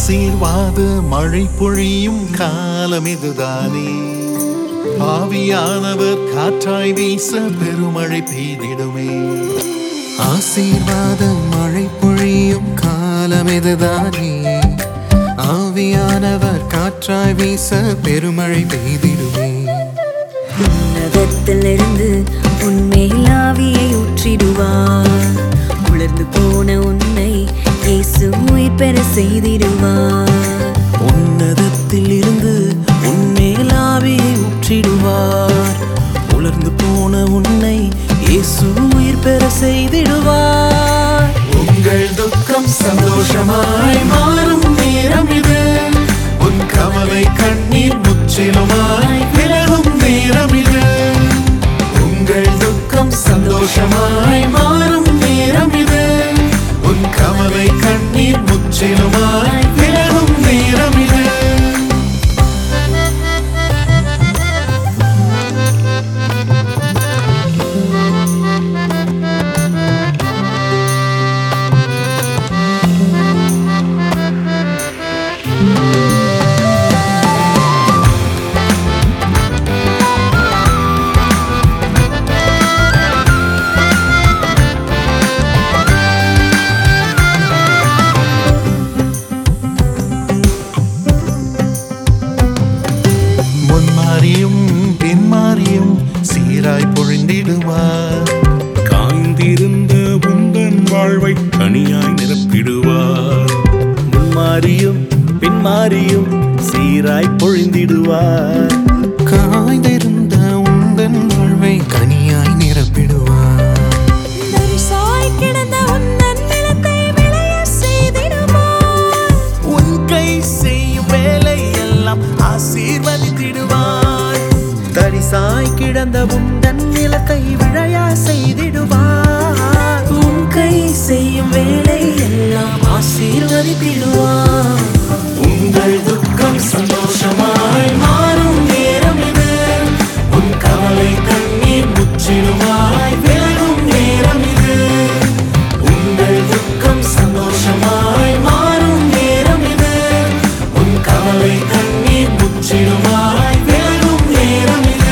ஆசீர்வாத மழை பொழியும் காலம் இதுதானே ஆவியானவர் காற்றாய் வீச பெருமழை பெய்திடுமே ஆசீர்வாத மழை பொழியும் காலம் இதுதானே ஆவியானவர் காற்றாய் வீச பெருமழை பெய்திடுமே உன்னதத்திலிருந்து உன்மேல் ஆவியை ஊற்றிடுவார் உலர்ந்து போன உன்னை இயேசு உயிர் பெற செய்திடுவார் உன்னதத்தில் இருந்து உன்மேல் ஆவியை ஊற்றிடுவார் உலர்ந்து போன உன்னை இயேசு உயிர் பெற செய்திடுவார் உங்கள் துக்கம் சந்தோஷமாய் மாறும் நேரம் இது உன் கவலை கண்ணீர் முற்றிலுமாய் விலகும் நேரம் இது உங்கள் துக்கம் சந்தோஷமாய் மாறும் நேரம் இது உன் கவலை கண்ணீர் முற்றிலுமாய் விலகும் நேரம் இது முன்மாறியும் பின்மாறியும் சீராய் பொழிந்திடுவார் காய்ந்திருந்த உந்தன் வாழ்வை கனியாய் நிரப்பிடுவார் முன்மாறியும் பின்மாறியும் சீராய் பொழிந்திடுவார் காய்ந்திருந்த உந்தன் வாழ்வை கனியாய் நிரப்பிடுவார் தரிசாய் கிடந்த உன்னன் நிலத்தை விளைய செய்திடுவார் உன் கை செய்யும் வேலை எல்லாம் ஆசீர்வதித்திடுவார் தரிசாய் கிடந்த உந்தன் நிலத்தை விழையா செய்திடுவார் உன் கை செய்யும் வேலை எல்லாம் ஆசீர்வதித்திடுவார் உங்கள் துக்கம் சந்தோஷமாய் மாறும் நேரம் இது உன் கவலை கண்ணீர் முற்றிலுமாய் விலகும் நேரம் இது உங்கள் துக்கம் சந்தோஷமாய் மாறும் நேரம் இது உன் கவலை கண்ணீர் முற்றிலுமாய் விலகும் நேரம் இது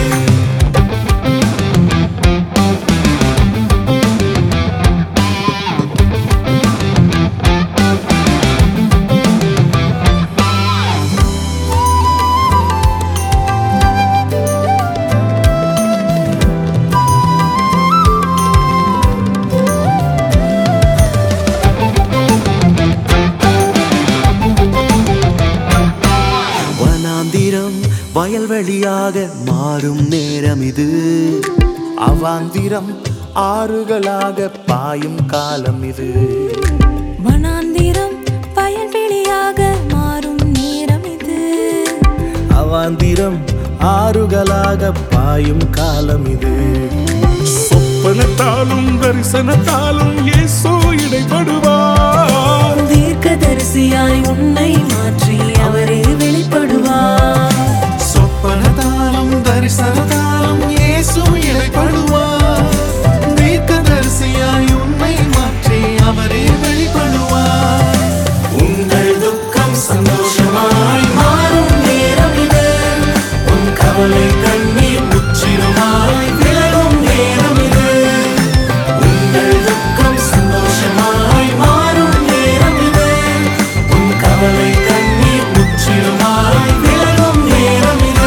வனாந்திரம் வயல்வெளியாக மாறும் நேரம் இது அவாந்திரம் ஆறுகளாக பாயும் காலம் இது வனாந்திரம் வயல்வெளியாக மாறும் நேரம் இது அவாந்திரம் ஆறுகளாக பாயும் காலம் இது சொப்பனத்தாலும் தரிசனத்தாலும் இயேசு இடைப்படுவார் தீர்க்கதரிசியாய் உன்னை மாற்றி அவரே வெளிப்படுவார் சொப்பனதாலும் தரிசனதாலும் இயேசு இடைப்படுவார் தீர்க்கதரிசியாய் உன்னை மாற்றி அவரே வெளிப்படுவார் உங்கள் துக்கம் சந்தோஷமாய் மாறும் நேரம் இது உன் கவலை கண்ணீர் முற்றிலுமாய் விலகும் நேரம் இது உங்கள் துக்கம் சந்தோஷமாய் மாறும் நேரம் இது உன் கவலை கண்ணீர் முற்றிலுமாய் விலகும் நேரம் இது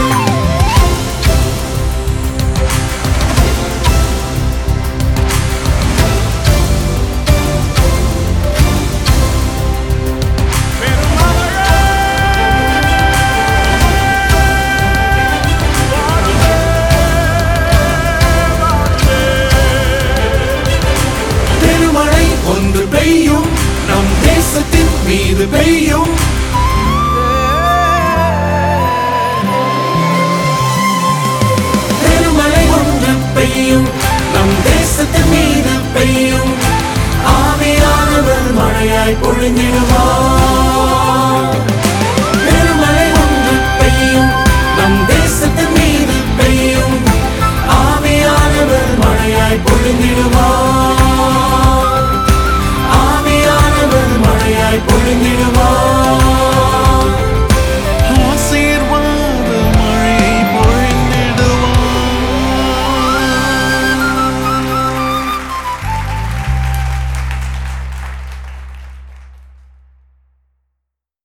பெருமழை ஒன்று பெய்யும் நம் தேசத்தின் மீது பெய்யும் பெருமழை ஒன்று பெய்யும் நம் தேசத்தின் மீது பெய்யும் ஆவியானவர் மழையாய் பொழிந்திடுவார் பெருமழை ஒன்று பெய்யும் நம் தேசத்தின் மீது பெய்யும் ஆவியானவர் மழையாய் பொழிந்திடுவார்